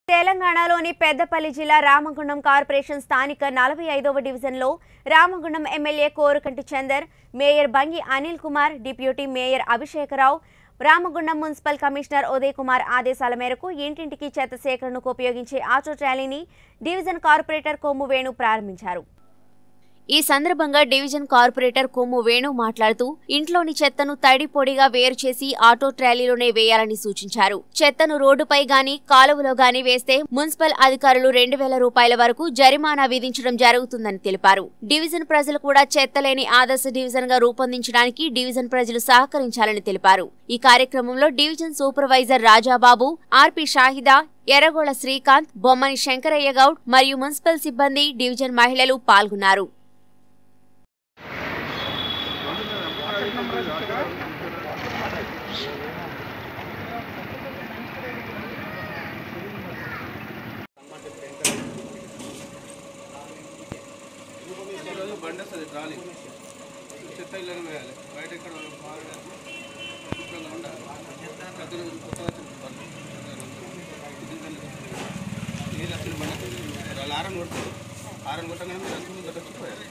తెలంగాణలోని పెద్దపల్లి జిల్లా రామగుండం కార్పొరేషన్ స్థానిక నలభై ఐదవ డివిజన్లో Ramagundam MLA Korukanti Chandar mayor Bangi Anil Kumar deputy mayor Abhishek Rao Ramagundam municipal commissioner Uday Kumar ఆదేశాల మేరకు ఇంటింటికి చెత్త సేకరణకు ఉపయోగించే ఆటో ట్రాలీని డివిజన్ కార్పొరేటర్ కొమ్ము వేణు ప్రారంభించారు ఈ సందర్భంగా డివిజన్ కార్పొరేటర్ కొమ్ము వేణు మాట్లాడుతూ ఇంట్లోని చెత్తను తడి పొడిగా వేరు చేసి ఆటో ట్రాలీలోనే వేయాలని సూచించారు చెత్తను రోడ్డుపై గాని కాలువలో గాని వేస్తే మున్సిపల్ అధికారులు రెండు వేల రూపాయల వరకు జరిమానా విధించడం జరుగుతుందని తెలిపారు డివిజన్ ప్రజలు కూడా చెత్త లేని ఆదర్శ డివిజన్ గా రూపొందించడానికి డివిజన్ ప్రజలు సహకరించాలని తెలిపారు ఈ కార్యక్రమంలో division supervisor Rajababu RP Shahida Erragola Srikanth Bommani Shankaraiah Goud మరియు మున్సిపల్ సిబ్బంది డివిజన్ మహిళలు పాల్గొన్నారు ఈరోజు బండి వస్తుంది ట్రాలీ చెత్త ఇళ్ళని వేయాలి బయట ఇక్కడ బాగా శుభ్రంగా ఉండాలి ప్రతిరోజు కొత్తగా వచ్చింది బండి. ఏది వచ్చిన బండి వాళ్ళు ఆరం కొడుతుంది ఆరం కొట్టగానే మీరు అంతా ముందు వచ్చిపోయారు